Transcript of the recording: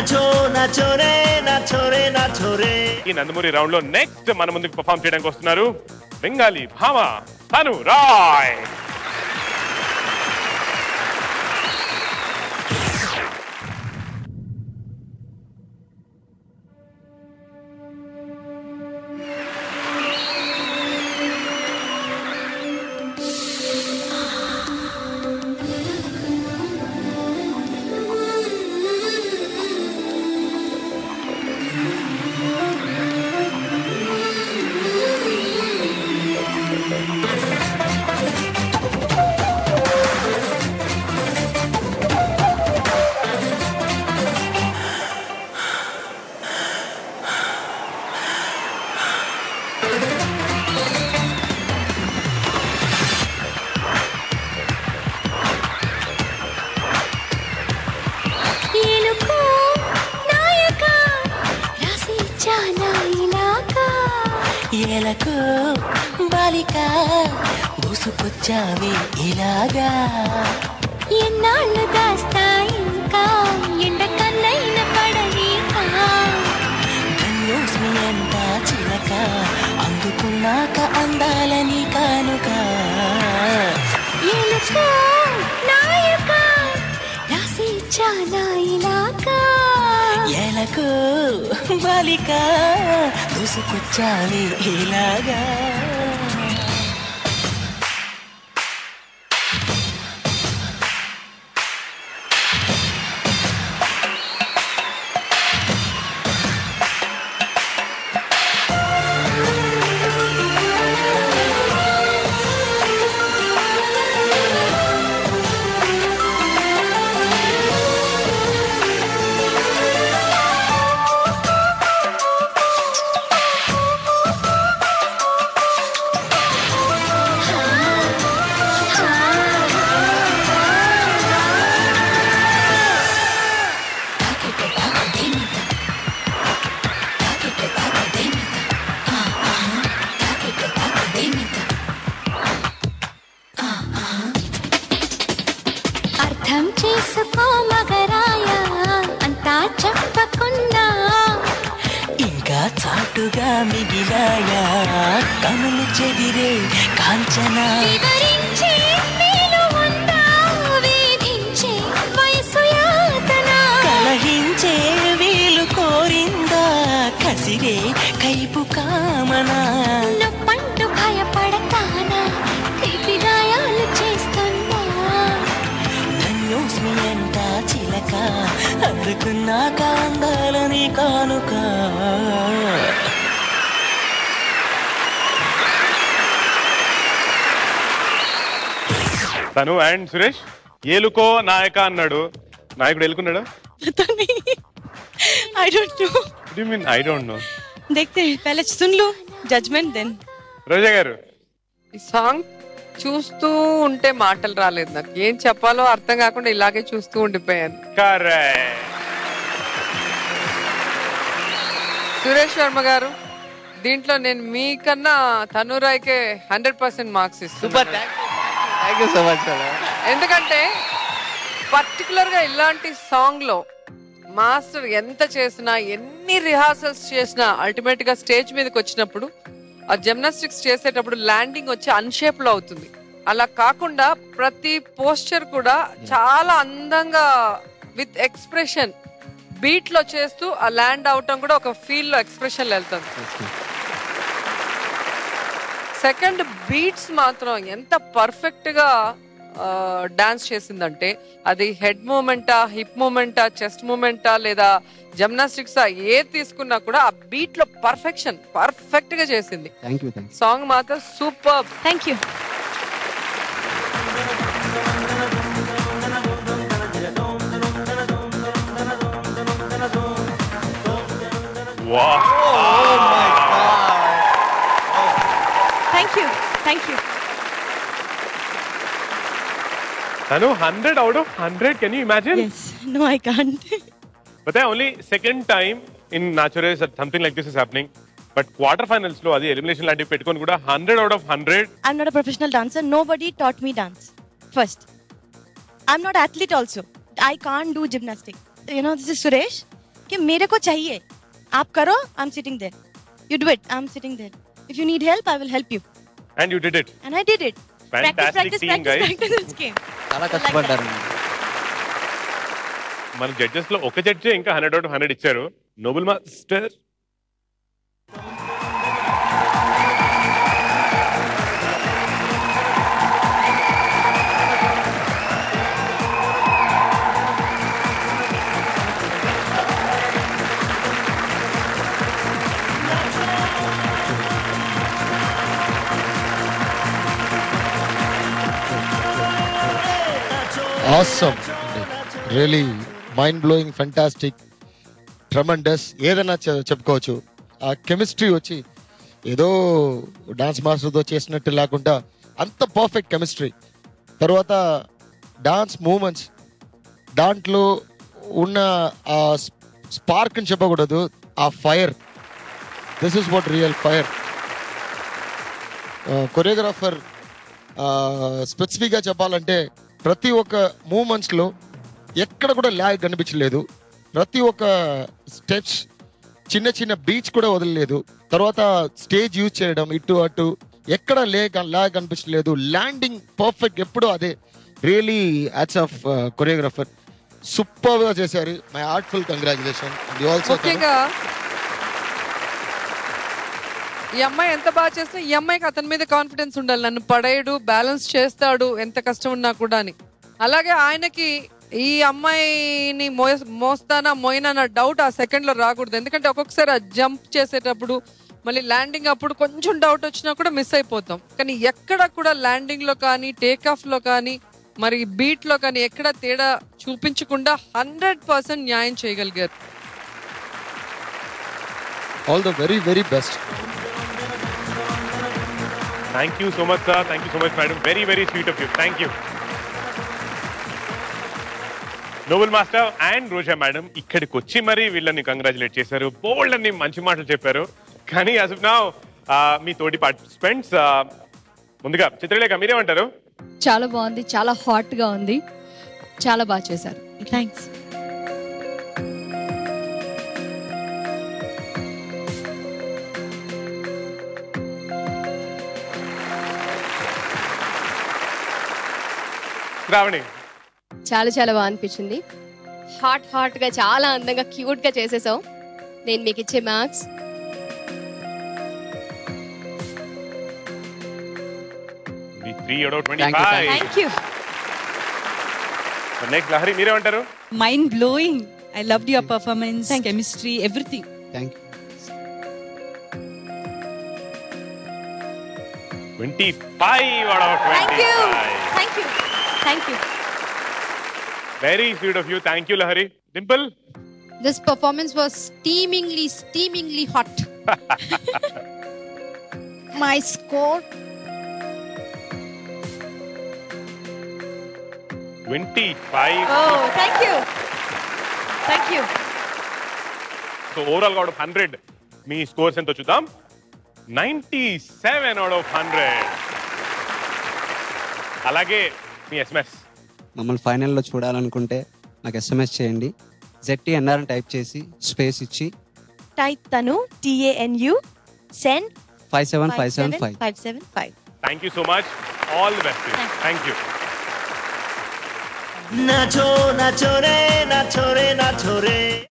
Nacho నాచో రే నాచో రే నాచో రే ఈ నందమూరి రౌండ్ లో నెక్స్ట్ మన ముందుకు పర్ఫామ్ చేయడానికి వస్తున్నారు బెంగాలీ భామ తను రాయ్ ఏలుకో నాయక రాసి చాలా ఇలాగా ఎలకు బాలిక బూసుకొచ్చావే ఇలాగా ఎన్నాళ్ళు దాస్తా ఇంకా ఎండ కన్నైన పడనీకా ధన్యోస్మి అంట చిలక అందుకున్నాక అందాలని కానుక ఏలుకో నాయక రాసి చాలా ఇలాగా ఎలకు బాలిక బూసుకొచ్చావే ఇలాగా అర్థం చేసుకో మగరాయ అంతా చెప్పకుండా ఇంకా చాటుగా మిగిలాయా కనులు చెదిరే కాంచనా వివరించే వీలు ఉందా వేధించే వయసు యాతన కలహించే వీలు కోరిందా కసిరే కైపు కామనా నొప్పంటూ భయపడతానా తీపి గాయాలు చేస్తున్నా ధన్యోస్మి అంట చిలక అందుకున్నాక అందాలని కానుక తను అండ్ సురేష్ ఏలుకో నాయక అన్నాడు నాయకుడు ఎలుకున్నాడు पता नहीं I don't know you mean I don't know देखते हैं पहले सुन लो जजमेंट देन రోజా గారు ఈ సాంగ్ చూస్తూ ఉంటే మాటలు రాలేదు నాకు ఏం చెప్పాలో అర్థం కాకుండా ఇలాగే చూస్తూ ఉండిపోయాను కరెక్ట్ సురేష్ వర్మ గారు దీంట్లో నేను మీకన్నా తనురాయ్కే హండ్రెడ్ పర్సెంట్ మార్క్స్ సూపర్ ఇస్తున్నాను thank you so much madam ఎందుకంటే పర్టికులర్ గా ఇలాంటి సాంగ్ లో మాస్టర్ ఎంత చేసినా ఎన్ని రిహార్సల్స్ చేసినా అల్టిమేట్ గా స్టేజ్ మీదకి వచ్చినప్పుడు ఆ జిమ్నాస్టిక్స్ చేసేటప్పుడు ల్యాండింగ్ వచ్చి అన్షేప్ లో అవుతుంది అలా కాకుండా ప్రతి పోస్చర్ కూడా చాలా అందంగా విత్ ఎక్స్ప్రెషన్ బీట్ లో చేస్తూ ఆ ల్యాండ్ అవటం కూడా ఒక ఫీల్ లో ఎక్స్ప్రెషన్ లో వెళ్తుంది సెకండ్ బీట్స్ మాత్రం ఎంత పర్ఫెక్ట్ గా డాన్స్ చేసిందంటే అది హెడ్ మూమెంటా హిప్ మూమెంటా చెస్ట్ మూమెంటా లేదా జిమ్నాస్టిక్స్ ఏది తీసుకున్నా కూడా ఆ బీట్ లో పర్ఫెక్షన్ పర్ఫెక్ట్ గా చేసింది థ్యాంక్ యూ థ్యాంక్ సాంగ్ మాత్రం సూపర్ थैंक यू వా थैंक यू थैंक यू తను hundred out of hundred can you imagine yes no i can't but only second time in natural something like this is happening but quarter finals లో అది elimination లాంటివి పెట్టుకొని కూడా hundred out of hundred i'm not a professional dancer nobody taught me dance first i'm not athlete also i can't do gymnastics you know this is suresh कि मेरे को चाहिए आप करो I am sitting there you do it I am sitting there if you need help I will help you and you did it and I did it. Fantastic practice, practice, team, practice, guys. practice, it's came. చాలా I like కష్టపడ్డారు మన judges లో ఒక జడ్జే ఇంకా hundred out hundred ఇచ్చారు Noble master awesome really mind blowing fantastic tremendous ఏదైనా చె- చెప్పుకోవచ్చు ఆ కెమిస్ట్రీ వచ్చి ఏదో డాన్స్ మాస్టర్తో చేసినట్టు లేకుండా అంత పర్ఫెక్ట్ కెమిస్ట్రీ తర్వాత డాన్స్ మూమెంట్స్ దాంట్లో ఉన్న ఆ స్పార్క్ అని చెప్పకూడదు ఆ fire this is what real fire choreographer స్పెసిఫిక్గా చెప్పాలంటే ప్రతి ఒక్క మూమెంట్స్లో ఎక్కడ కూడా ల్యాగ్ కనిపించలేదు ప్రతి ఒక్క స్టెప్స్ చిన్న చిన్న బీచ్ కూడా వదలలేదు తర్వాత స్టేజ్ యూజ్ చేయడం ఇటు అటు ఎక్కడ లేక ల్యాగ్ కనిపించలేదు ల్యాండింగ్ పర్ఫెక్ట్ ఎప్పుడూ అదే really hats off choreographer super గా చేశారు మై హార్ట్ఫుల్ కంగ్రాచులేషన్ ఆల్సో ముఖ్యంగా ఈ అమ్మాయి ఎంత బాగా చేసినా ఈ అమ్మాయికి అతని మీద కాన్ఫిడెన్స్ ఉండాలి నన్ను పడేయడు బ్యాలెన్స్ చేస్తాడు ఎంత కష్టం ఉన్నా కూడా అని అలాగే ఆయనకి ఈ అమ్మాయిని మోయ మోస్తానా మోయినా డౌట్ ఆ సెకండ్ లో రాకూడదు ఎందుకంటే ఒక్కొక్కసారి ఆ జంప్ చేసేటప్పుడు మళ్ళీ ల్యాండింగ్ అప్పుడు కొంచెం డౌట్ వచ్చినా కూడా మిస్ అయిపోతాం కానీ ఎక్కడ కూడా ల్యాండింగ్ లో కానీ టేక్ ఆఫ్ లో కానీ మరి బీట్ లో కానీ ఎక్కడ తేడా చూపించకుండా హండ్రెడ్ పర్సెంట్ న్యాయం చేయగలిగారు all the very very best thank you so much sir thank you so much madam very very sweet of you thank you Noble master and Roja madam ఇక్కడికి వచ్చి మరి వీళ్ళని కంగ్రాచులేట్ చేశారు బోల్డ్ అన్ని మంచి మాటలు చెప్పారు కానీ అసలు నా మీ తోటి పార్టిసిపెంట్స్ ముందుగా చిత్రలేఖ మీరేమంటారు చాలా బాగుంది చాలా హాట్ గా ఉంది చాలా బాగా చేశారు థ్యాంక్స్ శ్రావణి చాలా చాలా బాగా అనిపించింది హాట్ హాట్ గా చాలా అందంగా క్యూట్ గా చేసేసావు నేను మీకు ఇచ్చే మార్క్స్ మీ three out twenty Thank you, five thank you next Lahari మీరేమంటారు mind blowing. I loved your performance, chemistry, everything. Thank you twenty five out of thank twenty you five thank you thank you very sweet of you thank you Lahari Dimple this performance was steamingly steamingly hot my score twenty five oh thank you thank you so overall out of hundred మీ scores ఎంతో చూద్దాం ninety seven out of hundred అలాగే మీ SMS మమ్మల్ని ఫైనల్లో చూడాలనుకుంటే నాకు SMS చేయండి జెట్టి ఎన్ఆర్ అని టైప్ చేసి స్పేస్ ఇచ్చి type Tanu T A N U send five seven five seven five five seven five thank you so much all the best thank you 나초 나초래 나초래 나초래